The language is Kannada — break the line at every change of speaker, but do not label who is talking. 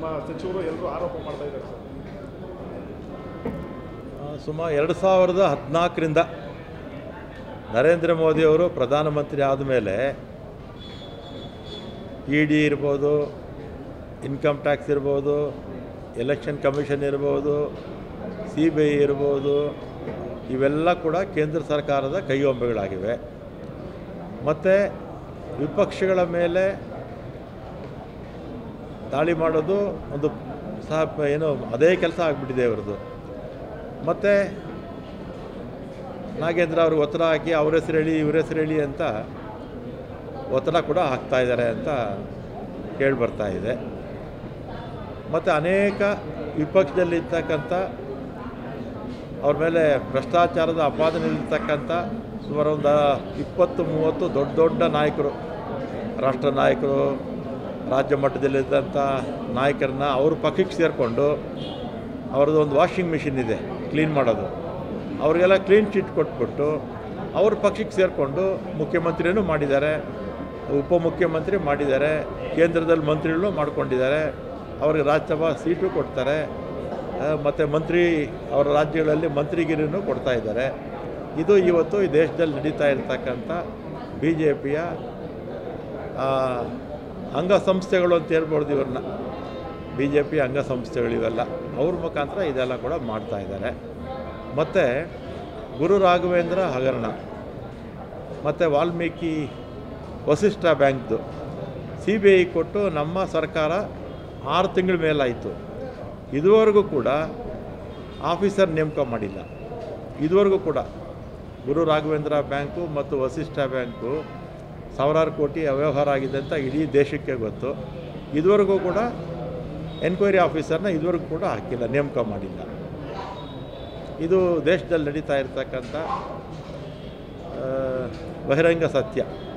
ನಿಮ್ಮ ಸಚಿವರು ಎಲ್ಲರೂ ಆರೋಪ ಮಾಡ್ತಾ ಇದ್ದಾರೆ ಸರ್
ಸುಮಾರು ಎರಡು ಸಾವಿರದ ಹದಿನಾಲ್ಕರಿಂದ ನರೇಂದ್ರ ಮೋದಿಯವರು ಪ್ರಧಾನಮಂತ್ರಿ ಆದಮೇಲೆ ಇ ಡಿ ಇರ್ಬೋದು ಇನ್ಕಮ್ ಟ್ಯಾಕ್ಸ್ ಇರ್ಬೋದು ಎಲೆಕ್ಷನ್ ಕಮಿಷನ್ ಇರ್ಬೋದು ಸಿ ಬಿ ಐ ಇರ್ಬೋದು ಇವೆಲ್ಲ ಕೂಡ ಕೇಂದ್ರ ಸರ್ಕಾರದ ಕೈಗೊಂಬೆಗಳಾಗಿವೆ ಮತ್ತು ವಿಪಕ್ಷಗಳ ಮೇಲೆ ದಾಳಿ ಮಾಡೋದು ಒಂದು ಸಹ ಏನು ಅದೇ ಕೆಲಸ ಆಗಿಬಿಟ್ಟಿದೆ ಅವರದ್ದು ಮತ್ತು ನಾಗೇಂದ್ರ ಅವ್ರಿಗೆ ಒತ್ತಡ ಹಾಕಿ ಅವ್ರ ಹೆಸರು ಹೇಳಿ ಇವ್ರ ಹೆಸರು ಹೇಳಿ ಅಂತ ಒತ್ತಡ ಕೂಡ ಹಾಕ್ತಾ ಇದ್ದಾರೆ ಅಂತ ಕೇಳಿ ಬರ್ತಾ ಇದೆ ಮತ್ತು ಅನೇಕ ವಿಪಕ್ಷದಲ್ಲಿರ್ತಕ್ಕಂಥ ಅವ್ರ ಮೇಲೆ ಭ್ರಷ್ಟಾಚಾರದ ಅಪಾದನೆಯಲ್ಲಿರ್ತಕ್ಕಂಥ ಸುಮಾರು ಒಂದು ಇಪ್ಪತ್ತು ಮೂವತ್ತು ದೊಡ್ಡ ದೊಡ್ಡ ನಾಯಕರು ರಾಷ್ಟ್ರ ನಾಯಕರು ರಾಜ್ಯ ಮಟ್ಟದಲ್ಲಿದ್ದಂಥ ನಾಯಕರನ್ನ ಅವ್ರ ಪಕ್ಷಕ್ಕೆ ಸೇರಿಕೊಂಡು ಅವ್ರದ್ದು ಒಂದು ವಾಷಿಂಗ್ ಮಿಷಿನ್ ಇದೆ ಕ್ಲೀನ್ ಮಾಡೋದು ಅವ್ರಿಗೆಲ್ಲ ಕ್ಲೀನ್ ಚಿಟ್ ಕೊಟ್ಬಿಟ್ಟು ಅವ್ರ ಪಕ್ಷಕ್ಕೆ ಸೇರಿಕೊಂಡು ಮುಖ್ಯಮಂತ್ರಿನೂ ಮಾಡಿದ್ದಾರೆ ಉಪಮುಖ್ಯಮಂತ್ರಿ ಮಾಡಿದ್ದಾರೆ ಕೇಂದ್ರದಲ್ಲಿ ಮಂತ್ರಿಗಳು ಮಾಡ್ಕೊಂಡಿದ್ದಾರೆ ಅವ್ರಿಗೆ ರಾಜ್ಯಸಭಾ ಸೀಟು ಕೊಡ್ತಾರೆ ಮತ್ತು ಮಂತ್ರಿ ಅವರ ರಾಜ್ಯಗಳಲ್ಲಿ ಮಂತ್ರಿಗಿರಿನೂ ಕೊಡ್ತಾ ಇದ್ದಾರೆ ಇದು ಇವತ್ತು ಈ ದೇಶದಲ್ಲಿ ನಡೀತಾ ಇರತಕ್ಕಂಥ ಬಿ ಜೆ ಪಿಯ ಅಂಗಸಂಸ್ಥೆಗಳು ಅಂತ ಹೇಳ್ಬೋದು ಇವ್ರನ್ನ ಬಿ ಜೆ ಪಿ ಅಂಗಸಂಸ್ಥೆಗಳು ಇವೆಲ್ಲ ಅವ್ರ ಮುಖಾಂತರ ಇದೆಲ್ಲ ಕೂಡ ಮಾಡ್ತಾ ಇದ್ದಾರೆ ಮತ್ತು ಗುರು ರಾಘವೇಂದ್ರ ಹಗರಣ ಮತ್ತು ವಾಲ್ಮೀಕಿ ವಸಿಷ್ಠ ಬ್ಯಾಂಕ್ದು ಸಿ ಬಿ ಐ ಕೊಟ್ಟು ನಮ್ಮ ಸರ್ಕಾರ ಆರು ತಿಂಗಳ ಮೇಲಾಯಿತು ಇದುವರೆಗೂ ಕೂಡ ಆಫೀಸರ್ ನೇಮಕ ಮಾಡಿಲ್ಲ ಇದುವರೆಗೂ ಕೂಡ ಗುರು ರಾಘವೇಂದ್ರ ಬ್ಯಾಂಕು ಮತ್ತು ವಸಿಷ್ಠ ಬ್ಯಾಂಕು ಸಾವಿರಾರು ಕೋಟಿ ಅವ್ಯವಹಾರ ಆಗಿದೆ ಅಂತ ಇಡೀ ದೇಶಕ್ಕೆ ಗೊತ್ತು ಇದುವರೆಗೂ ಕೂಡ ಎನ್ಕ್ವೈರಿ ಆಫೀಸರ್ನ ಇದುವರೆಗೂ ಕೂಡ ಹಾಕಿಲ್ಲ ನೇಮಕ ಮಾಡಿಲ್ಲ ಇದು ದೇಶದಲ್ಲಿ ನಡೀತಾ ಇರ್ತಕ್ಕಂಥ ಆ, ಬಹಿರಂಗ ಸತ್ಯ